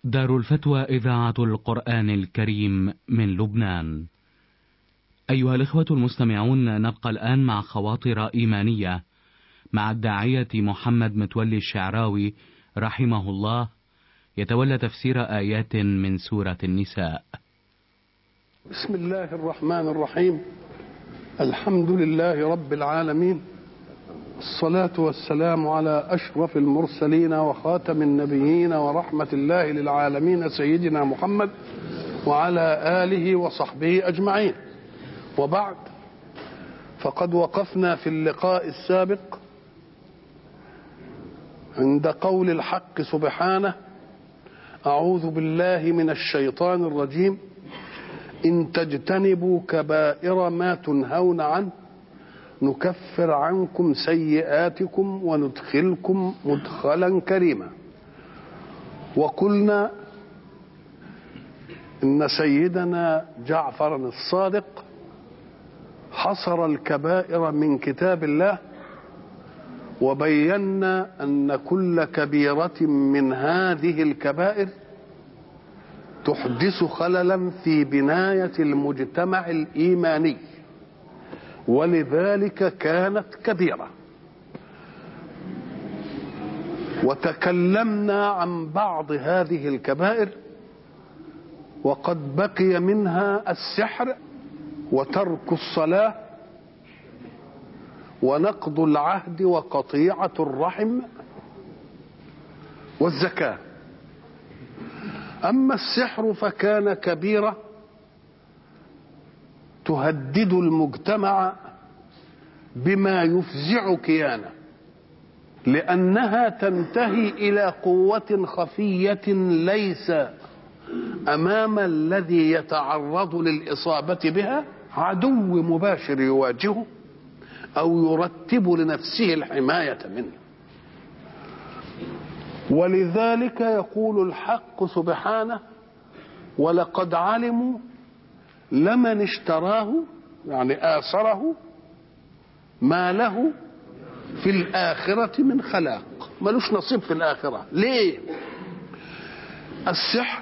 دار الفتوى إذاعة القرآن الكريم من لبنان. أيها الإخوة المستمعون نبقى الآن مع خواطر إيمانية مع الداعية محمد متولي الشعراوي رحمه الله يتولى تفسير آيات من سورة النساء. بسم الله الرحمن الرحيم الحمد لله رب العالمين الصلاة والسلام على أشرف المرسلين وخاتم النبيين ورحمة الله للعالمين سيدنا محمد وعلى آله وصحبه أجمعين وبعد فقد وقفنا في اللقاء السابق عند قول الحق سبحانه أعوذ بالله من الشيطان الرجيم إن تجتنبوا كبائر ما تنهون عنه نكفر عنكم سيئاتكم وندخلكم مدخلا كريما وقلنا ان سيدنا جعفر الصادق حصر الكبائر من كتاب الله وبينا ان كل كبيره من هذه الكبائر تحدث خللا في بنايه المجتمع الايماني ولذلك كانت كبيره وتكلمنا عن بعض هذه الكبائر وقد بقي منها السحر وترك الصلاه ونقض العهد وقطيعه الرحم والزكاه اما السحر فكان كبيره تهدد المجتمع بما يفزع كيانه لانها تنتهي الى قوه خفيه ليس امام الذي يتعرض للاصابه بها عدو مباشر يواجهه او يرتب لنفسه الحمايه منه ولذلك يقول الحق سبحانه ولقد علموا لمن اشتراه يعني آثره ما له في الآخرة من خلاق ملوش نصيب في الآخرة ليه السحر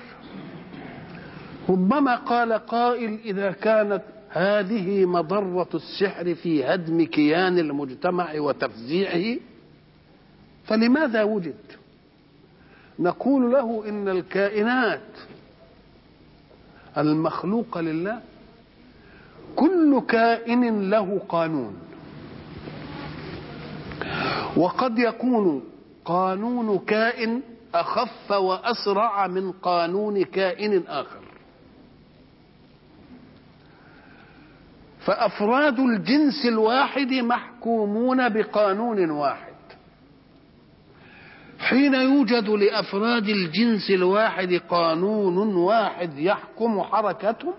ربما قال قائل إذا كانت هذه مضرة السحر في هدم كيان المجتمع وتفزيعه فلماذا وجد نقول له إن الكائنات المخلوق لله كل كائن له قانون وقد يكون قانون كائن اخف واسرع من قانون كائن اخر فافراد الجنس الواحد محكومون بقانون واحد حين يوجد لافراد الجنس الواحد قانون واحد يحكم حركتهم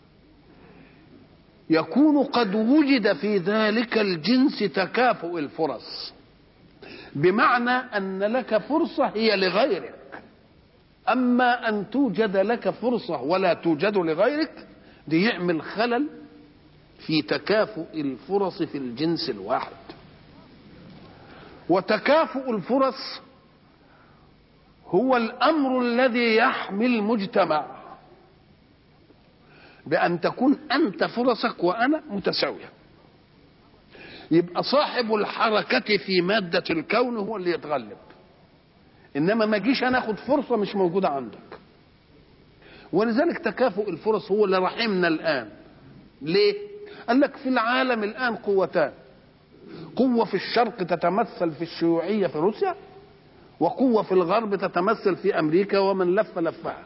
يكون قد وجد في ذلك الجنس تكافؤ الفرص بمعنى ان لك فرصه هي لغيرك اما ان توجد لك فرصه ولا توجد لغيرك دي يعمل خلل في تكافؤ الفرص في الجنس الواحد وتكافؤ الفرص هو الامر الذي يحمي المجتمع بان تكون انت فرصك وانا متساويه يبقى صاحب الحركه في ماده الكون هو اللي يتغلب انما ما جيش انا اخد فرصه مش موجوده عندك ولذلك تكافؤ الفرص هو اللي رحمنا الان ليه قال لك في العالم الان قوتان قوه في الشرق تتمثل في الشيوعيه في روسيا وقوة في الغرب تتمثل في أمريكا ومن لف لفها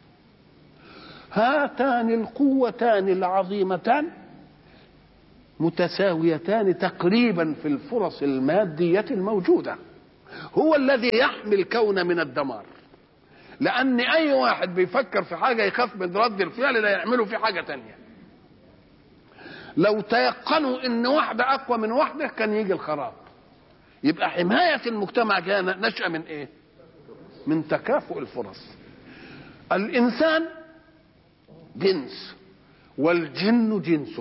هاتان القوتان العظيمتان متساويتان تقريبا في الفرص المادية الموجودة هو الذي يحمي الكون من الدمار لأن أي واحد بيفكر في حاجة يخاف من رد الفعل لا يعمله في حاجة تانية لو تيقنوا ان واحدة أقوى من واحدة كان يجي الخراب يبقى حماية المجتمع كان نشأ من ايه من تكافؤ الفرص الإنسان جنس والجن جنس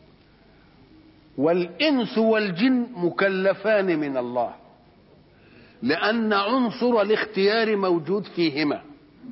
والإنس والجن مكلفان من الله لأن عنصر الاختيار موجود فيهما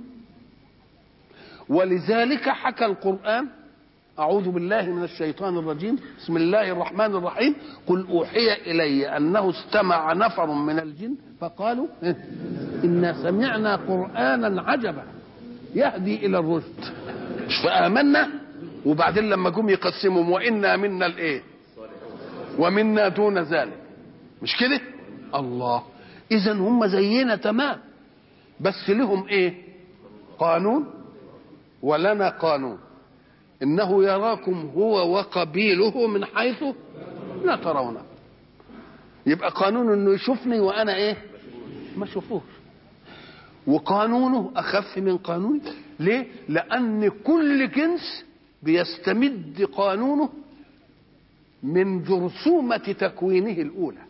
ولذلك حكى القرآن أعوذ بالله من الشيطان الرجيم بسم الله الرحمن الرحيم قل أوحي إلي أنه استمع نفر من الجن فقالوا إنا سمعنا قرآنا عجبا يهدي إلى الرشد فآمنا وبعدين لما جم يقسمهم وإنا منا الإيه ومنا دون ذلك مش كده الله إذا هم زينا تمام بس لهم إيه قانون ولنا قانون انه يراكم هو وقبيله من حيث لا ترونه يبقى قانون انه يشوفني وانا ايه ما اشوفوش وقانونه اخف من قانوني ليه لان كل جنس بيستمد قانونه من جرثومة تكوينه الأولى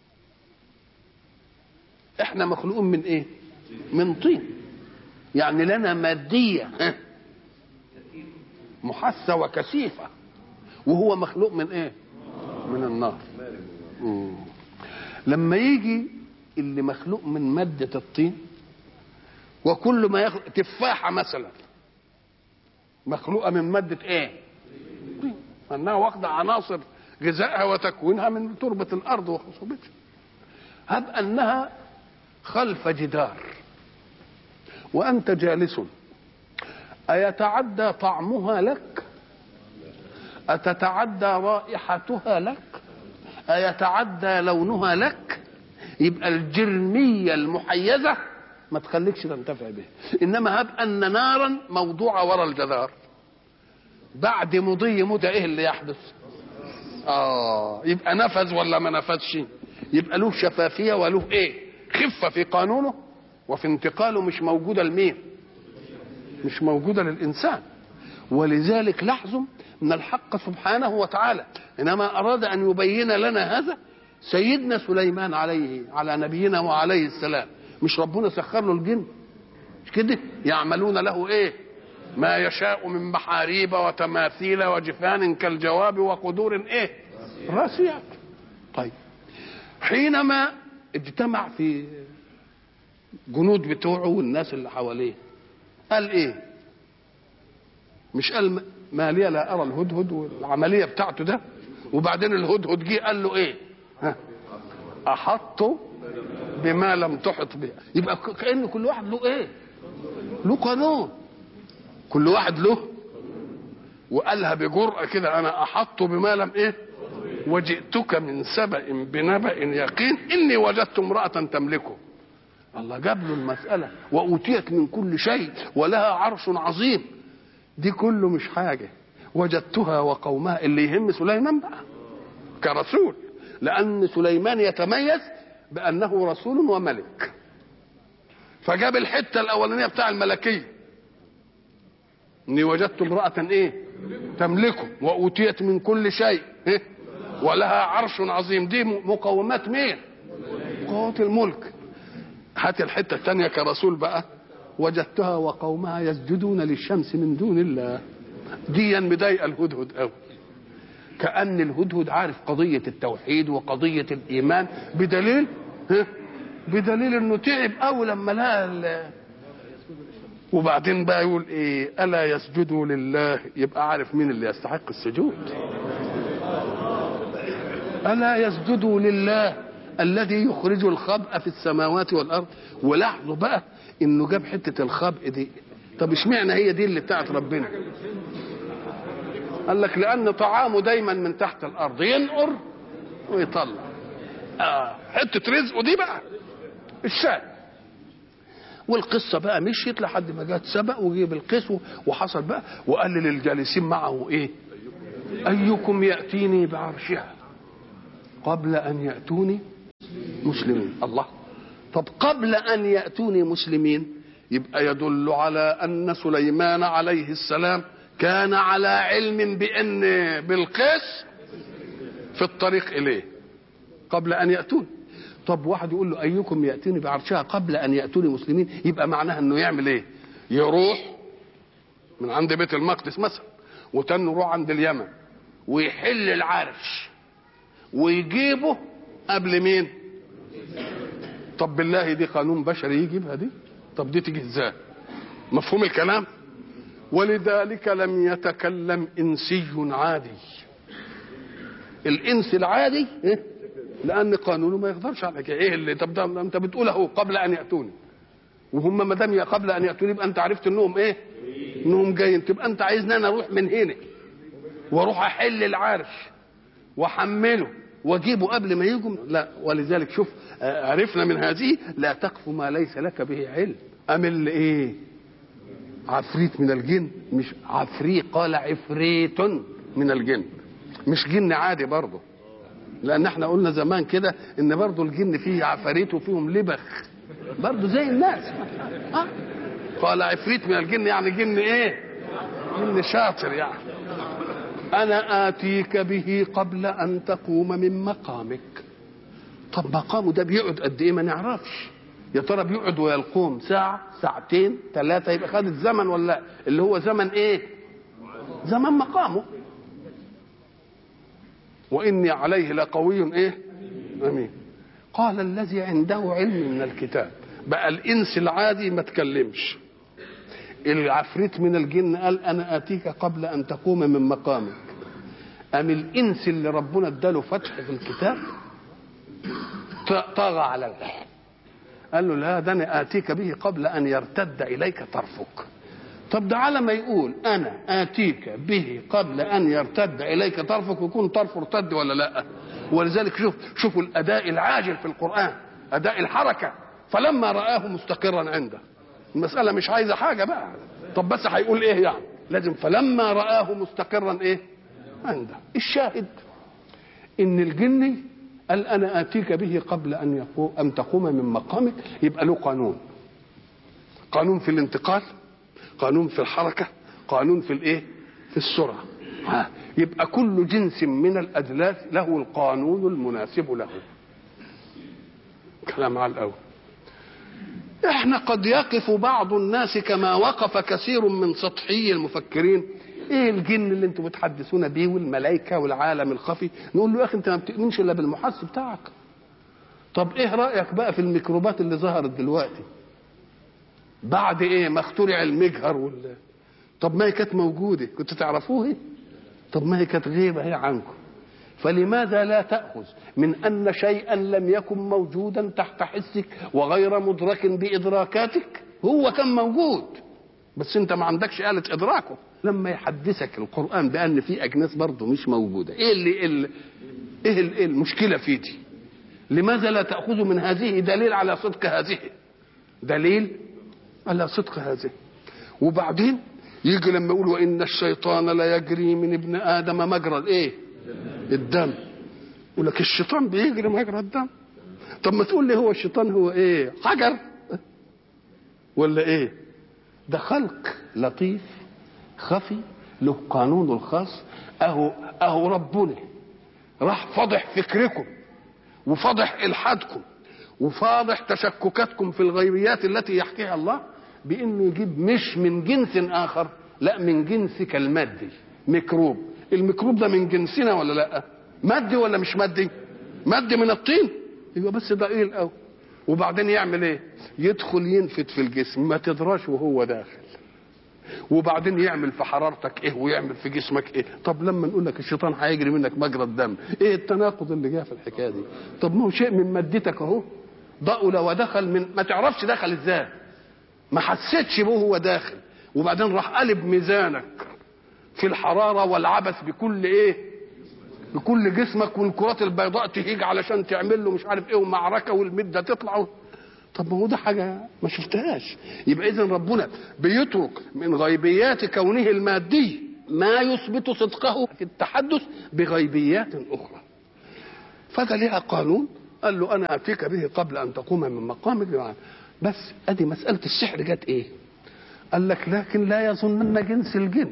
احنا مخلوقون من ايه من طين يعني لنا مادية محسة وكثيفة وهو مخلوق من ايه من النار مم. لما يجي اللي مخلوق من مادة الطين وكل ما يخلق تفاحة مثلا مخلوقة من مادة ايه طين انها واخدة عناصر غذائها وتكوينها من تربة الارض وخصوبتها هب انها خلف جدار وانت جالس أيتعدى طعمها لك أتتعدى رائحتها لك أيتعدى لونها لك يبقى الجرمية المحيزة ما تخليكش تنتفع بها إنما هب أن نارا موضوعة وراء الجدار بعد مضي مدى إيه اللي يحدث آه يبقى نفذ ولا ما نفذش يبقى له شفافية وله إيه خفة في قانونه وفي انتقاله مش موجودة لمين مش موجوده للانسان ولذلك لاحظوا ان الحق سبحانه وتعالى انما اراد ان يبين لنا هذا سيدنا سليمان عليه على نبينا وعليه السلام مش ربنا سخر له الجن مش كده يعملون له ايه ما يشاء من محاريب وتماثيل وجفان كالجواب وقدور ايه راسيات طيب حينما اجتمع في جنود بتوعه والناس اللي حواليه قال ايه مش قال ما لي لا ارى الهدهد والعمليه بتاعته ده وبعدين الهدهد جه قال له ايه ها احط بما لم تحط به يبقى كان كل واحد له ايه له قانون كل واحد له وقالها بجرأة كده أنا أحط بما لم إيه وجئتك من سبأ بنبأ يقين إني وجدت امرأة تملكه الله جاب له المسألة وأوتيت من كل شيء ولها عرش عظيم دي كله مش حاجة وجدتها وقومها اللي يهم سليمان بقى كرسول لأن سليمان يتميز بأنه رسول وملك فجاب الحتة الأولانية بتاع الملكية إني وجدت امرأة إيه تملكه وأوتيت من كل شيء إيه؟ ولها عرش عظيم دي مقومات مين مقومات الملك هات الحته الثانيه كرسول بقى وجدتها وقومها يسجدون للشمس من دون الله ديا مضايقه الهدهد قوي كان الهدهد عارف قضيه التوحيد وقضيه الايمان بدليل ها بدليل انه تعب قوي لما لقى وبعدين بقى يقول ايه الا يسجدوا لله يبقى عارف مين اللي يستحق السجود الا يسجدوا لله الذي يخرج الخبء في السماوات والارض ولاحظوا بقى انه جاب حته الخبء دي طب اشمعنى هي دي اللي بتاعت ربنا قال لك لان طعامه دايما من تحت الارض ينقر ويطلع آه حته رزقه دي بقى الشاي والقصة بقى مشيت لحد ما جت سبق وجيب القيس وحصل بقى وقال للجالسين معه ايه ايكم ياتيني بعرشها قبل ان ياتوني مسلمين الله طب قبل ان ياتوني مسلمين يبقى يدل على ان سليمان عليه السلام كان على علم بان بالقيس في الطريق اليه قبل ان ياتوني طب واحد يقول له ايكم ياتيني بعرشها قبل ان ياتوني مسلمين يبقى معناها انه يعمل ايه يروح من عند بيت المقدس مثلا وتاني يروح عند اليمن ويحل العرش ويجيبه قبل مين طب بالله دي قانون بشري يجيبها دي طب دي تيجي ازاي مفهوم الكلام ولذلك لم يتكلم انسي عادي الانس العادي إيه؟ لان قانونه ما يقدرش على كده ايه اللي طب ده انت بتقول اهو قبل ان ياتوني وهم ما دام قبل ان ياتوني يبقى انت عرفت انهم ايه انهم جايين تبقى انت عايزني انا اروح من هنا واروح احل العرش واحمله واجيبه قبل ما يجوا لا ولذلك شوف عرفنا من هذه لا تقف ما ليس لك به علم ام اللي ايه عفريت من الجن مش عفريت قال عفريت من الجن مش جن عادي برضه لان احنا قلنا زمان كده ان برضه الجن فيه عفاريت وفيهم لبخ برضه زي الناس أه؟ قال عفريت من الجن يعني جن ايه جن شاطر يعني انا اتيك به قبل ان تقوم من مقامك طب مقامه ده بيقعد قد ايه ما نعرفش يا ترى بيقعد ويقوم ساعة ساعتين ثلاثة يبقى خد الزمن ولا اللي هو زمن ايه زمن مقامه وإني عليه لقوي ايه أمين قال الذي عنده علم من الكتاب بقى الإنس العادي ما تكلمش العفريت من الجن قال أنا آتيك قبل أن تقوم من مقامك أم الإنس اللي ربنا اداله فتح في الكتاب طغى على الحال قال له لا ده انا اتيك به قبل ان يرتد اليك طرفك طب ده على ما يقول انا اتيك به قبل ان يرتد اليك طرفك ويكون طرفه ارتد ولا لا ولذلك شوف شوفوا الاداء العاجل في القران اداء الحركه فلما راه مستقرا عنده المساله مش عايزه حاجه بقى طب بس هيقول ايه يعني لازم فلما راه مستقرا ايه عنده الشاهد ان الجني قال انا اتيك به قبل ان يقوم ان تقوم من مقامك يبقى له قانون قانون في الانتقال قانون في الحركه قانون في الايه في السرعه ها. يبقى كل جنس من الادلاس له القانون المناسب له كلام على الاول احنا قد يقف بعض الناس كما وقف كثير من سطحي المفكرين ايه الجن اللي انتم بتحدثون بيه والملائكه والعالم الخفي نقول له يا اخي انت ما بتؤمنش الا بالمحس بتاعك طب ايه رايك بقى في الميكروبات اللي ظهرت دلوقتي بعد ايه ما اخترع المجهر وال طب ما هي كانت موجوده كنت تعرفوها طب ما هي كانت غيبه هي عنكم فلماذا لا تأخذ من أن شيئا لم يكن موجودا تحت حسك وغير مدرك بإدراكاتك هو كان موجود بس انت ما عندكش آلة إدراكه لما يحدثك القرآن بأن في أجناس برضه مش موجودة إيه اللي, اللي إيه, اللي إيه المشكلة في دي لماذا لا تأخذ من هذه دليل على صدق هذه دليل على صدق هذه وبعدين يجي لما يقول وإن الشيطان لا يجري من ابن آدم مجرى الإيه الدم يقول لك الشيطان بيجري مجرى الدم طب ما تقول لي هو الشيطان هو ايه حجر ولا ايه ده خلق لطيف خفي له قانونه الخاص اهو اهو ربنا راح فضح فكركم وفضح الحادكم وفاضح تشككاتكم في الغيبيات التي يحكيها الله بانه يجيب مش من جنس اخر لا من جنسك المادي ميكروب الميكروب ده من جنسنا ولا لا مادي ولا مش مادي مادي من الطين يبقى بس ضئيل قوي وبعدين يعمل ايه يدخل ينفت في الجسم ما تدراش وهو داخل وبعدين يعمل في حرارتك ايه ويعمل في جسمك ايه طب لما نقول لك الشيطان هيجري منك مجرى الدم ايه التناقض اللي جاء في الحكايه دي طب ما هو شيء من مادتك اهو ضأل ودخل من ما تعرفش دخل ازاي ما حسيتش به هو داخل وبعدين راح قلب ميزانك في الحراره والعبث بكل ايه بكل جسمك والكرات البيضاء تهيج علشان تعمل له مش عارف ايه ومعركه والمده تطلع طب ما هو ده حاجه ما شفتهاش يبقى اذا ربنا بيترك من غيبيات كونه المادي ما يثبت صدقه في التحدث بغيبيات اخرى فده لها قانون قال له انا اتيك به قبل ان تقوم من مقامك بس ادي مساله السحر جت ايه قال لك لكن لا يظنن جنس الجن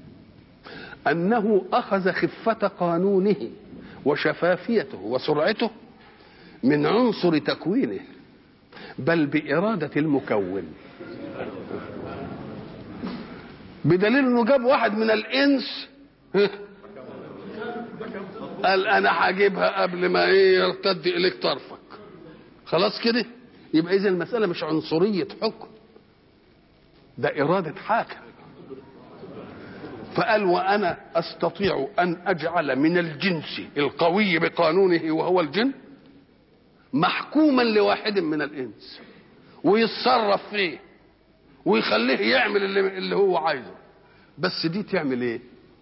انه اخذ خفه قانونه وشفافيته وسرعته من عنصر تكوينه بل باراده المكون بدليل انه جاب واحد من الانس قال انا هجيبها قبل ما ايه يرتد اليك طرفك خلاص كده يبقى اذا المساله مش عنصريه حكم ده اراده حاكم فقال وانا استطيع ان اجعل من الجنس القوي بقانونه وهو الجن محكوما لواحد من الانس ويتصرف فيه ويخليه يعمل اللي, اللي هو عايزه بس دي تعمل ايه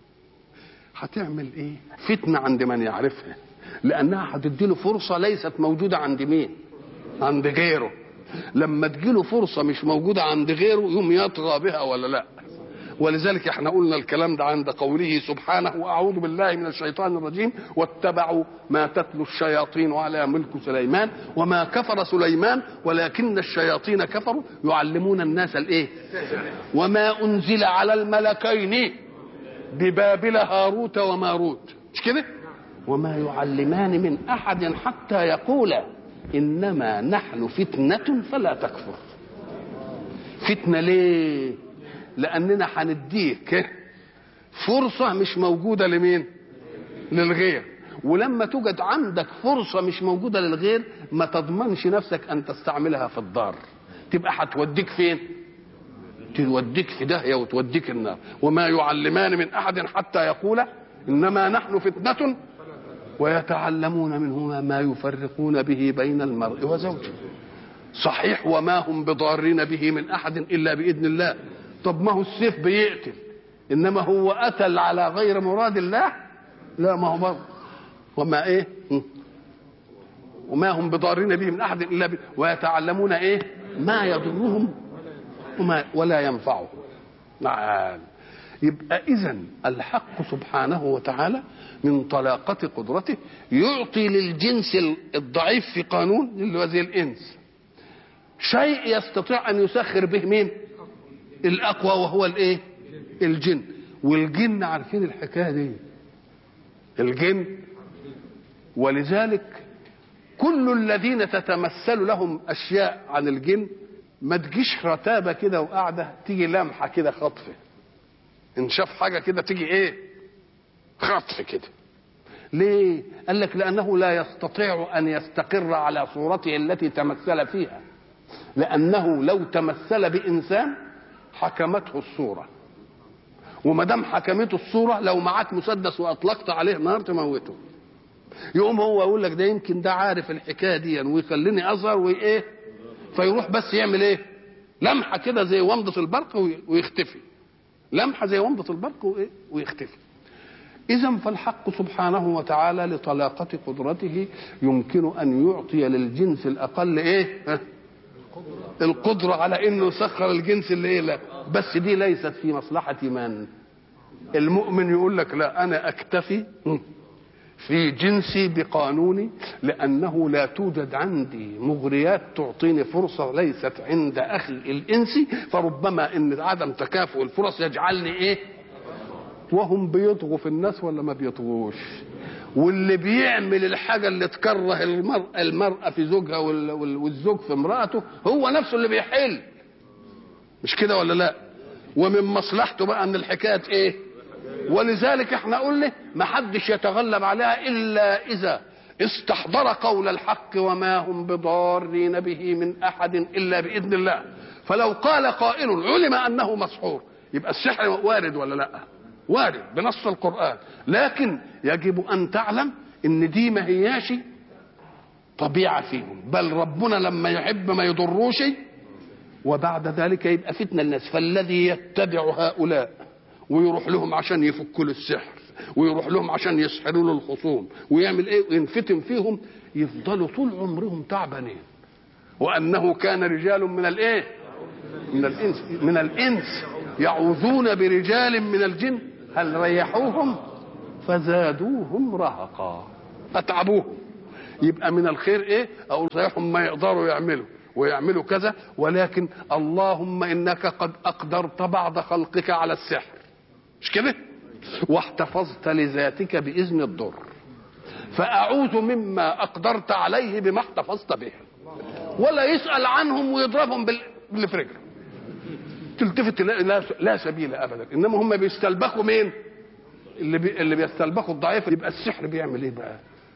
هتعمل ايه فتنه عند من يعرفها لانها هتديله فرصه ليست موجوده عند مين عند غيره لما تجيله فرصه مش موجوده عند غيره يوم يطغى بها ولا لا ولذلك احنا قلنا الكلام ده عند قوله سبحانه واعوذ بالله من الشيطان الرجيم واتبعوا ما تتلو الشياطين على ملك سليمان وما كفر سليمان ولكن الشياطين كفروا يعلمون الناس الايه وما انزل على الملكين ببابل هاروت وماروت مش كده وما يعلمان من احد حتى يقولا انما نحن فتنه فلا تكفر فتنه ليه لاننا هنديك فرصه مش موجوده لمين للغير ولما توجد عندك فرصه مش موجوده للغير ما تضمنش نفسك ان تستعملها في الضار تبقى هتوديك فين توديك في داهيه وتوديك النار وما يعلمان من احد حتى يقولا انما نحن فتنه ويتعلمون منهما ما يفرقون به بين المرء وزوجه صحيح وما هم بضارين به من احد الا باذن الله طب ما هو السيف بيقتل انما هو قتل على غير مراد الله لا ما هو برضه وما ايه وما هم بضارين به من احد الا ب... ويتعلمون ايه ما يضرهم وما ولا ينفعهم نعم يبقى اذا الحق سبحانه وتعالى من طلاقة قدرته يعطي للجنس الضعيف في قانون اللي هو زي الانس شيء يستطيع ان يسخر به مين الاقوى وهو الايه الجن والجن عارفين الحكايه دي الجن ولذلك كل الذين تتمثل لهم اشياء عن الجن ما تجيش رتابه كده وقاعده تيجي لمحه كده خطفه ان شاف حاجه كده تيجي ايه خطف كده ليه قال لك لانه لا يستطيع ان يستقر على صورته التي تمثل فيها لانه لو تمثل بانسان حكمته الصوره وما دام حكمته الصوره لو معاك مسدس واطلقت عليه نار تموته يقوم هو يقول لك ده يمكن ده عارف الحكايه دي ويخليني اظهر وايه فيروح بس يعمل ايه لمحه كده زي ومضه البرق ويختفي لمحه زي ومضه البرق وايه ويختفي اذا فالحق سبحانه وتعالى لطلاقه قدرته يمكن ان يعطي للجنس الاقل ايه ها؟ القدرة على انه يسخر الجنس اللي ايه لا بس دي ليست في مصلحة من المؤمن يقول لك لا انا اكتفي في جنسي بقانوني لانه لا توجد عندي مغريات تعطيني فرصة ليست عند اخي الانسي فربما ان عدم تكافؤ الفرص يجعلني ايه وهم بيطغوا في الناس ولا ما بيطغوش واللي بيعمل الحاجه اللي تكره المرأة, المرأة في زوجها والزوج في امرأته هو نفسه اللي بيحل مش كده ولا لا ومن مصلحته بقى ان الحكايه ايه ولذلك احنا قلنا ما حدش يتغلب عليها الا اذا استحضر قول الحق وما هم بضارين به من احد الا باذن الله فلو قال قائل علم انه مسحور يبقى السحر وارد ولا لا وارد بنص القرآن لكن يجب أن تعلم إن دي ما هياش طبيعة فيهم بل ربنا لما يحب ما يضروش وبعد ذلك يبقى فتنة الناس فالذي يتبع هؤلاء ويروح لهم عشان يفكوا له السحر ويروح لهم عشان يسحروا له الخصوم ويعمل ايه وينفتن فيهم يفضلوا طول عمرهم تعبانين وانه كان رجال من الايه من الانس من الانس يعوذون برجال من الجن هل ريحوهم فزادوهم رهقا اتعبوهم يبقى من الخير ايه اقول صحيحهم ما يقدروا يعملوا ويعملوا كذا ولكن اللهم انك قد اقدرت بعض خلقك على السحر مش كده واحتفظت لذاتك باذن الضر فاعوذ مما اقدرت عليه بما احتفظت به ولا يسال عنهم ويضربهم باللي في رجله تلتفت لا, لا سبيل ابدا انما هم بيستلبخوا مين اللي بي اللي بيستلبخوا الضعيف يبقى السحر بيعمل ايه بقى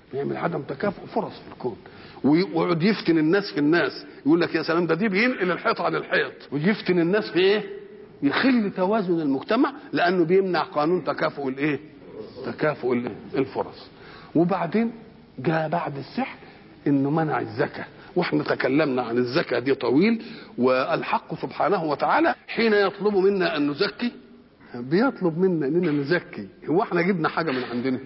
بيعمل عدم تكافؤ فرص في الكون ويقعد يفتن الناس في الناس يقول لك يا سلام ده دي بينقل الحيط عن الحيط ويفتن الناس في ايه يخل توازن المجتمع لانه بيمنع قانون تكافؤ الايه تكافؤ الإيه؟ الفرص وبعدين جاء بعد السحر انه منع الزكاه واحنا تكلمنا عن الزكاه دي طويل والحق سبحانه وتعالى حين يطلب منا ان نزكي بيطلب منا اننا نزكي هو احنا جبنا حاجه من عندنا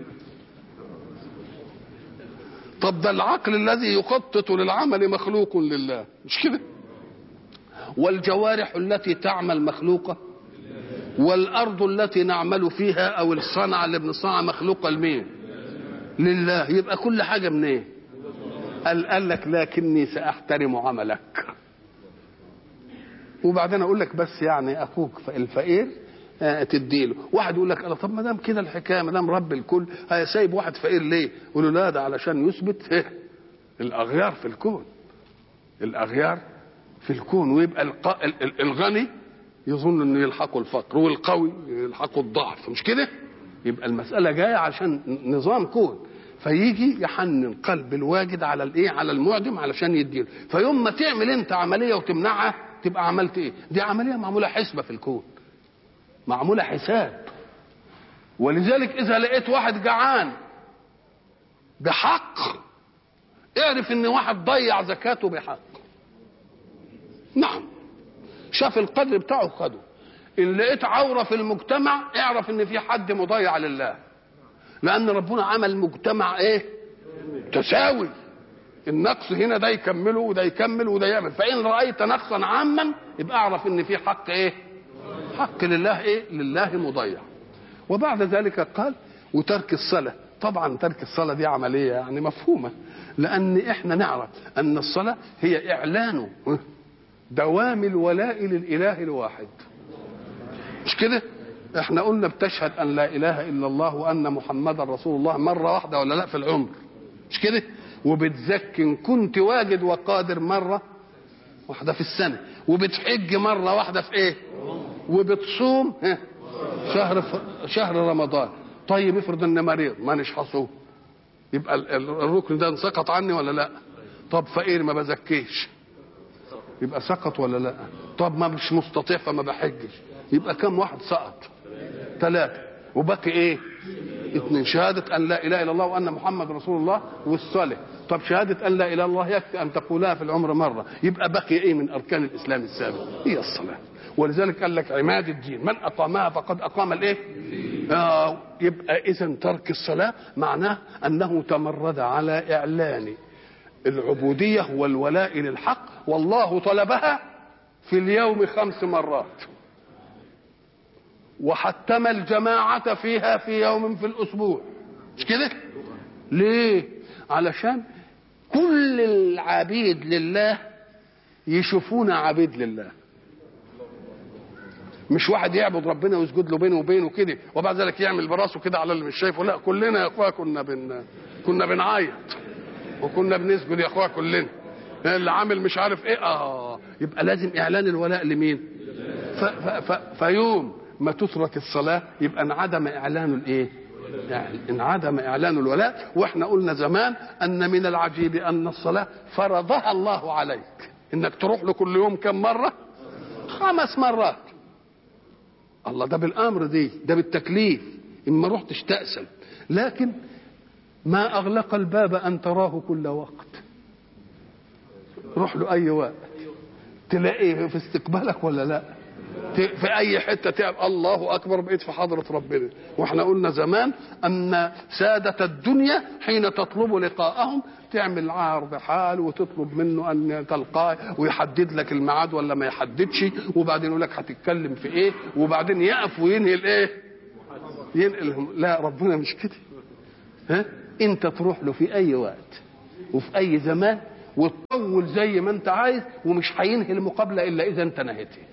طب ده العقل الذي يخطط للعمل مخلوق لله مش كده والجوارح التي تعمل مخلوقة والأرض التي نعمل فيها أو الصنعة اللي بنصنعها مخلوقة لمين لله يبقى كل حاجة من ايه قال, قال لك لكني سأحترم عملك وبعدين اقول لك بس يعني اخوك الفقير آه تديله واحد يقول لك طب ما دام كده الحكايه ما دام رب الكل هي سايب واحد فقير ليه يقول له لا ده علشان يثبت إيه؟ الاغيار في الكون الاغيار في الكون ويبقى الق... الغني يظن انه يلحقه الفقر والقوي يلحقه الضعف مش كده يبقى المساله جايه عشان نظام كون فيجي يحنن قلب الواجد على الايه على المعدم علشان يديله فيوم ما تعمل انت عمليه وتمنعها تبقى عملت ايه دي عمليه معموله حسبه في الكون معموله حساب ولذلك اذا لقيت واحد جعان بحق اعرف ان واحد ضيع زكاته بحق نعم شاف القدر بتاعه خده ان لقيت عوره في المجتمع اعرف ان في حد مضيع لله لان ربنا عمل مجتمع ايه تساوي النقص هنا ده يكمله وده يكمل وده يعمل فان رايت نقصا عاما يبقى اعرف ان في حق ايه حق لله ايه لله مضيع وبعد ذلك قال وترك الصلاه طبعا ترك الصلاه دي عمليه يعني مفهومه لان احنا نعرف ان الصلاه هي اعلان دوام الولاء للاله الواحد مش كده احنا قلنا بتشهد ان لا اله الا الله وان محمدا رسول الله مره واحده ولا لا في العمر مش كده وبتزكي ان كنت واجد وقادر مره واحده في السنه وبتحج مره واحده في ايه وبتصوم شهر شهر رمضان طيب افرض ان مريض مانيش هصوم يبقى الركن ده سقط عني ولا لا طب فقير ما بزكيش يبقى سقط ولا لا طب ما مش مستطيع فما بحجش يبقى كم واحد سقط ثلاثة وبقي ايه اثنين شهادة ان لا اله الا الله وان محمد رسول الله والصلاة طب شهادة ان لا اله الا الله يكفي ان تقولها في العمر مرة يبقى بقي ايه من اركان الاسلام السابق هي الصلاة ولذلك قال لك عماد الدين من اقامها فقد اقام الايه آه يبقى اذا ترك الصلاة معناه انه تمرد على اعلان العبودية والولاء للحق والله طلبها في اليوم خمس مرات وحتم الجماعة فيها في يوم في الأسبوع مش كده ليه علشان كل العبيد لله يشوفون عبيد لله مش واحد يعبد ربنا ويسجد له بينه وبينه كده وبعد ذلك يعمل براسه كده على اللي مش شايفه لا كلنا يا اخويا كنا بن كنا بنعيط وكنا بنسجد يا اخويا كلنا اللي عامل مش عارف ايه اه يبقى لازم اعلان الولاء لمين ف ف ف فيوم ما تترك الصلاه يبقى انعدم اعلان الايه يعني انعدم اعلان الولاء واحنا قلنا زمان ان من العجيب ان الصلاه فرضها الله عليك انك تروح له كل يوم كم مره خمس مرات الله ده بالامر دي ده بالتكليف اما رحتش تأسل لكن ما اغلق الباب ان تراه كل وقت روح له اي وقت تلاقيه في استقبالك ولا لا في اي حته تعب الله اكبر بقيت في حضره ربنا واحنا قلنا زمان ان ساده الدنيا حين تطلب لقاءهم تعمل عرض حال وتطلب منه ان تلقاه ويحدد لك الميعاد ولا ما يحددش وبعدين يقول لك هتتكلم في ايه وبعدين يقف وينهي الايه ينقلهم لا ربنا مش كده ها انت تروح له في اي وقت وفي اي زمان وتطول زي ما انت عايز ومش هينهي المقابله الا اذا انت نهيتها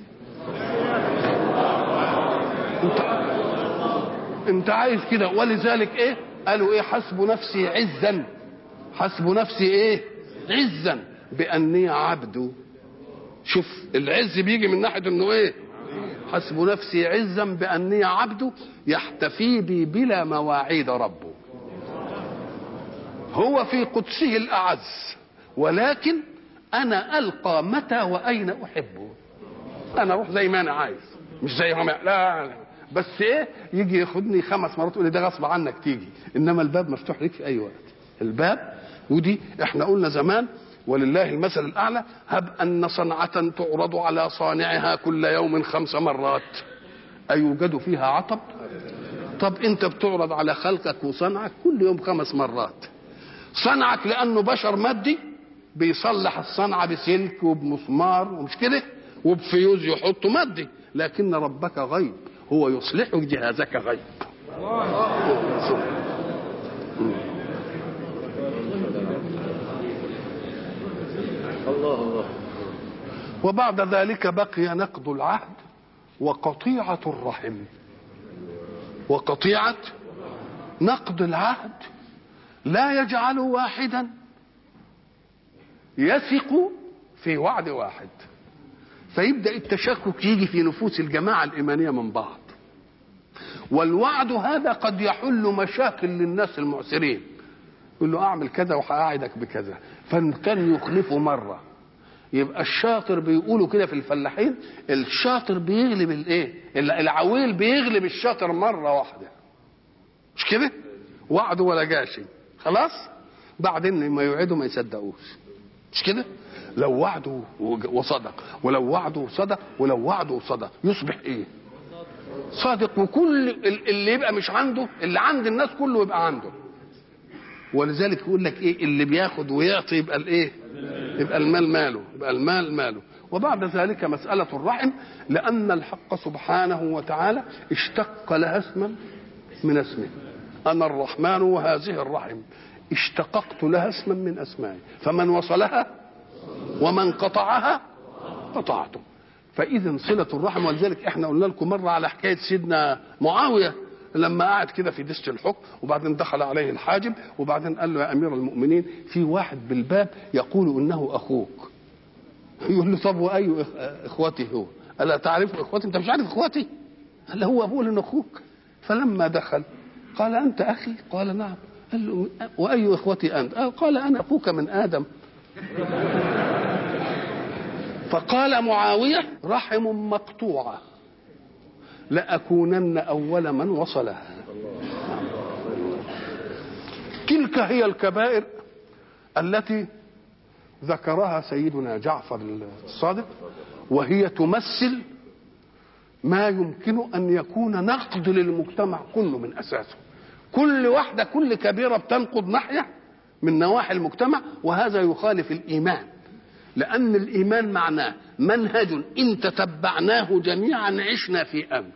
انت انت عايز كده ولذلك ايه قالوا ايه حسب نفسي عزا حسب نفسي ايه عزا باني عبد شوف العز بيجي من ناحيه انه ايه حسب نفسي عزا باني عبد يحتفي بي بلا مواعيد ربه هو في قدسه الأعز ولكن أنا ألقى متى وأين أحبه أنا أروح زي ما أنا عايز مش زي ما لا بس إيه يجي ياخدني خمس مرات يقول لي ده غصب عنك تيجي إنما الباب مفتوح ليك في أي وقت الباب ودي احنا قلنا زمان ولله المثل الأعلى هب أن صنعة تعرض على صانعها كل يوم خمس مرات أيوجد فيها عطب طب أنت بتعرض على خلقك وصنعك كل يوم خمس مرات صنعك لأنه بشر مادي بيصلح الصنعة بسلك وبمسمار ومش كده وبفيوز يحطه مادي لكن ربك غيب هو يصلح جهازك غيب الله الله وبعد ذلك بقي نقض العهد وقطيعة الرحم وقطيعة نقض العهد لا يجعل واحدا يثق في وعد واحد فيبدا التشكك يجي في نفوس الجماعه الايمانيه من بعض والوعد هذا قد يحل مشاكل للناس المعسرين يقول له اعمل كذا وهقعدك بكذا فان كان يخلفه مره يبقى الشاطر بيقولوا كده في الفلاحين الشاطر بيغلب الايه العويل بيغلب الشاطر مره واحده مش كده وعده ولا جاشي خلاص بعدين لما يوعدوا ما يصدقوش مش كده لو وعده وصدق ولو وعده صدق ولو وعده صدق يصبح ايه صادق وكل اللي يبقى مش عنده اللي عند الناس كله يبقى عنده ولذلك يقول لك ايه اللي بياخد ويعطي يبقى الايه يبقى المال ماله يبقى المال ماله وبعد ذلك مسألة الرحم لأن الحق سبحانه وتعالى اشتق لها اسما من اسمه أنا الرحمن وهذه الرحم اشتققت لها اسما من أسمائي فمن وصلها ومن قطعها قطعته فإذا صلة الرحم ولذلك احنا قلنا لكم مرة على حكاية سيدنا معاوية لما قعد كده في دست الحكم وبعدين دخل عليه الحاجب وبعدين قال له يا امير المؤمنين في واحد بالباب يقول انه اخوك يقول له طب واي اخوتي هو الا تعرف اخوتي انت مش عارف اخوتي قال له هو بقول انه اخوك فلما دخل قال انت اخي قال نعم قال له واي اخوتي انت قال انا اخوك من ادم فقال معاويه رحم مقطوعه لأكونن أول من وصلها تلك هي الكبائر التي ذكرها سيدنا جعفر الصادق وهي تمثل ما يمكن أن يكون نقد للمجتمع كله من أساسه كل واحدة كل كبيرة بتنقض ناحية من نواحي المجتمع وهذا يخالف الإيمان لأن الإيمان معناه منهج إن تتبعناه جميعا عشنا في أمن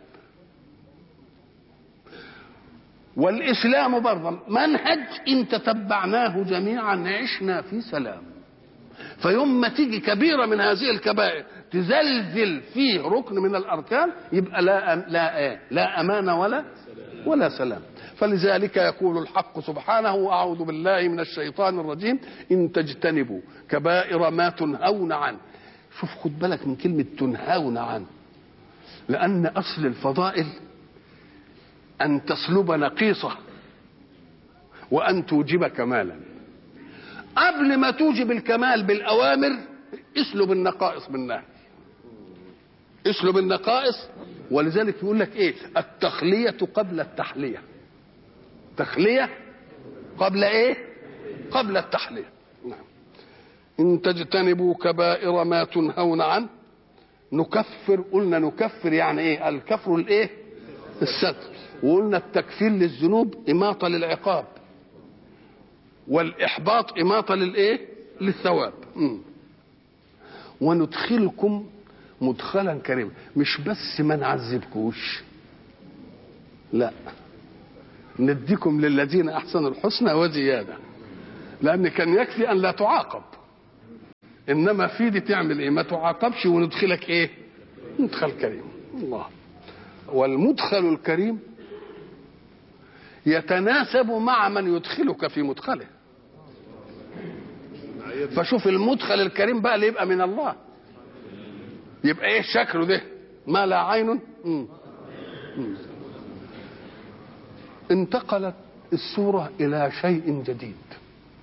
والإسلام برضه منهج إن تتبعناه جميعا عشنا في سلام فيوم ما تيجي كبيرة من هذه الكبائر تزلزل فيه ركن من الأركان يبقى لا أم لا إيه لا أمان ولا ولا سلام فلذلك يقول الحق سبحانه وأعوذ بالله من الشيطان الرجيم إن تجتنبوا كبائر ما تنهون عنه شوف خد بالك من كلمة تنهون عنه لأن أصل الفضائل أن تسلب نقيصة وأن توجب كمالا قبل ما توجب الكمال بالأوامر اسلب النقائص بالنهي اسلب النقائص ولذلك يقول لك ايه التخلية قبل التحلية تخلية قبل ايه قبل التحلية نعم إن تجتنبوا كبائر ما تنهون عنه نكفر قلنا نكفر يعني ايه الكفر الايه الستر وقلنا التكفير للذنوب إماطة للعقاب والإحباط إماطة للإيه؟ للثواب م. وندخلكم مدخلا كريما مش بس ما نعذبكوش لا نديكم للذين أحسنوا الحسنى وزيادة لأن كان يكفي أن لا تعاقب إنما في دي تعمل إيه ما تعاقبش وندخلك إيه مدخل كريم الله والمدخل الكريم يتناسب مع من يدخلك في مدخله فشوف المدخل الكريم بقى اللي يبقى من الله يبقى ايه شكله ده ما لا عين مم. مم. انتقلت السورة إلى شيء جديد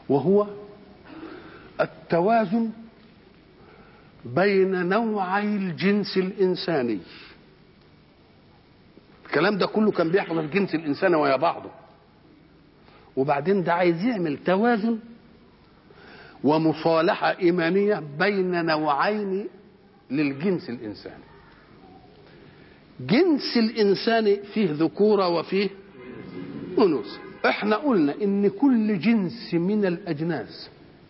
وهو التوازن بين نوعي الجنس الإنساني الكلام ده كله كان بيحصل في الجنس الإنساني ويا بعضه وبعدين ده عايز يعمل توازن ومصالحة إيمانية بين نوعين للجنس الإنساني جنس الإنسان فيه ذكورة وفيه أنوثة احنا قلنا ان كل جنس من الأجناس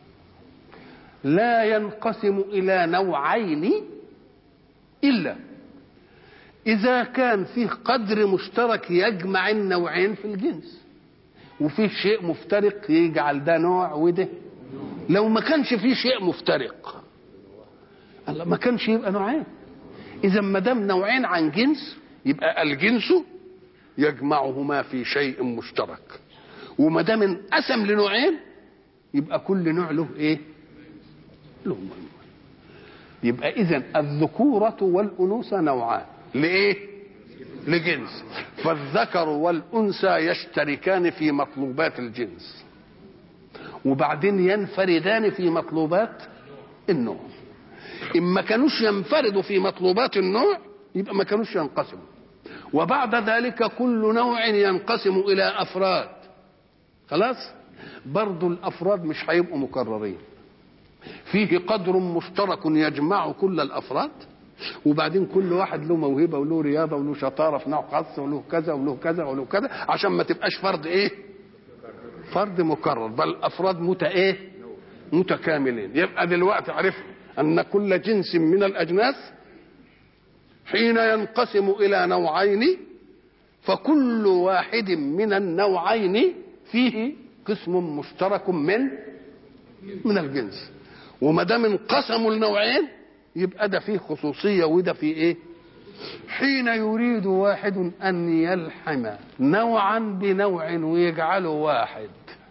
لا ينقسم إلى نوعين إلا إذا كان فيه قدر مشترك يجمع النوعين في الجنس وفيه شيء مفترق يجعل ده نوع وده لو ما كانش فيه شيء مفترق الله ما كانش يبقى نوعين اذا ما دام نوعين عن جنس يبقى الجنس يجمعهما في شيء مشترك وما دام انقسم لنوعين يبقى كل نوع له ايه له مهم. يبقى اذا الذكوره والانوثه نوعان لايه لجنس فالذكر والانثى يشتركان في مطلوبات الجنس وبعدين ينفردان في مطلوبات النوع إن ما كانوش ينفردوا في مطلوبات النوع يبقى ما كانوش ينقسموا وبعد ذلك كل نوع ينقسم إلى أفراد خلاص برضو الأفراد مش هيبقوا مكررين فيه قدر مشترك يجمع كل الأفراد وبعدين كل واحد له موهبة وله رياضة وله شطارة في نوع خاص وله كذا وله كذا وله كذا عشان ما تبقاش فرد إيه فرد مكرر بل افراد مت ايه متكاملين يبقى دلوقتي عرفنا ان كل جنس من الاجناس حين ينقسم الى نوعين فكل واحد من النوعين فيه قسم مشترك من من الجنس وما دام انقسموا النوعين يبقى ده فيه خصوصيه وده فيه ايه حين يريد واحد ان يلحم نوعا بنوع ويجعله واحد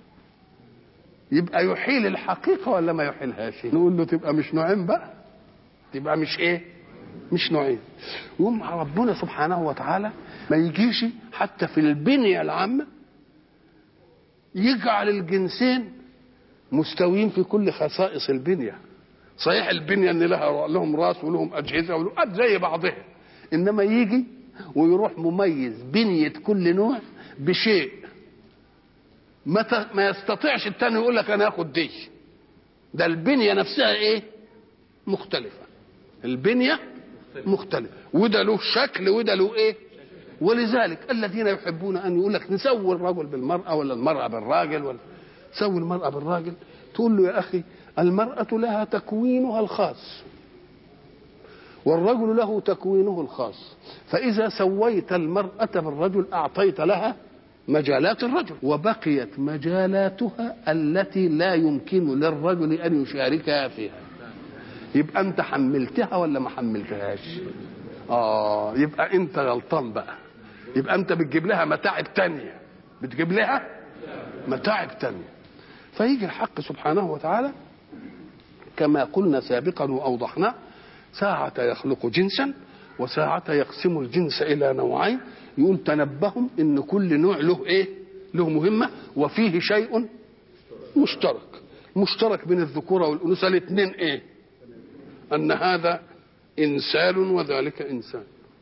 يبقى يحيل الحقيقه ولا ما يحيلهاش نقول له تبقى مش نوعين بقى تبقى مش ايه مش نوعين يقوم ربنا سبحانه وتعالى ما يجيش حتى في البنيه العامه يجعل الجنسين مستويين في كل خصائص البنيه صحيح البنيه ان لها لهم راس ولهم اجهزه ولهم زي بعضها انما يجي ويروح مميز بنيه كل نوع بشيء ما ما يستطيعش التاني يقول لك انا اخد دي ده البنيه نفسها ايه مختلفه البنيه مختلفه وده له شكل وده له ايه ولذلك الذين يحبون ان يقول لك نسوي الرجل بالمراه ولا المراه بالراجل ولا سوي المراه بالراجل تقول له يا اخي المراه لها تكوينها الخاص والرجل له تكوينه الخاص فإذا سويت المرأة بالرجل أعطيت لها مجالات الرجل وبقيت مجالاتها التي لا يمكن للرجل أن يشاركها فيها يبقى أنت حملتها ولا ما حملتهاش آه يبقى أنت غلطان بقى يبقى أنت بتجيب لها متاعب تانية بتجيب لها متاعب تانية فيجي الحق سبحانه وتعالى كما قلنا سابقا وأوضحناه ساعة يخلق جنسا وساعة يقسم الجنس إلى نوعين يقول تنبهوا إن كل نوع له إيه؟ له مهمة وفيه شيء مشترك مشترك بين الذكورة والأنوثة الاثنين إيه؟ أن هذا إنسان وذلك إنسان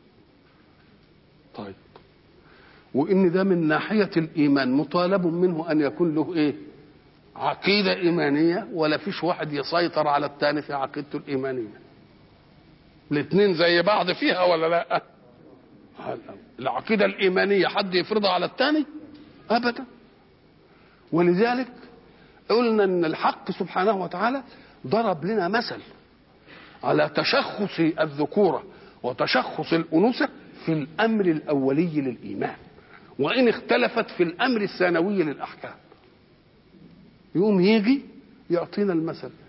طيب وإن ده من ناحية الإيمان مطالب منه أن يكون له إيه؟ عقيدة إيمانية ولا فيش واحد يسيطر على الثاني في عقيدته الإيمانية الاثنين زي بعض فيها ولا لا العقيدة الإيمانية حد يفرضها على الثاني أبدا ولذلك قلنا أن الحق سبحانه وتعالى ضرب لنا مثل على تشخص الذكورة وتشخص الأنوثة في الأمر الأولي للإيمان وإن اختلفت في الأمر الثانوي للأحكام يقوم يجي يعطينا المثل